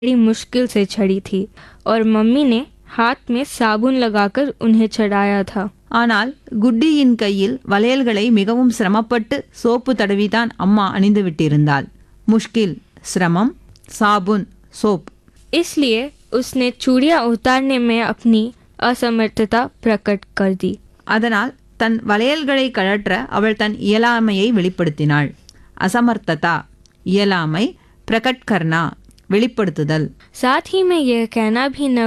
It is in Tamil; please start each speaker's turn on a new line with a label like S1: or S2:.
S1: बड़ी मुश्किल से चढ़ी थी और मम्मी ने हाथ में साबुन लगाकर उन्हें चढ़ाया था
S2: ஆனால் குட்டியின் கையில் வளையல்களை மிகவும் சிரமப்பட்டு சோப்பு தடவிதான் அம்மா அணிந்து விட்டிருந்தாள் முஷ்கில் சிரமம் சாபுன் சோப்
S1: इसलिए उसने चूड़ियाँ उतारने में अपनी असमर्थता प्रकट कर दी
S2: அதனால் தன் வளையல்களை கழற்ற அவள் தன் இயலாமையை வெளிப்படுத்தினாள் அசமர்த்ததா இயலாமை பிரகட் கர்னா வெளிப்படுத்துதல்
S1: साथ ही में यह कहना भी न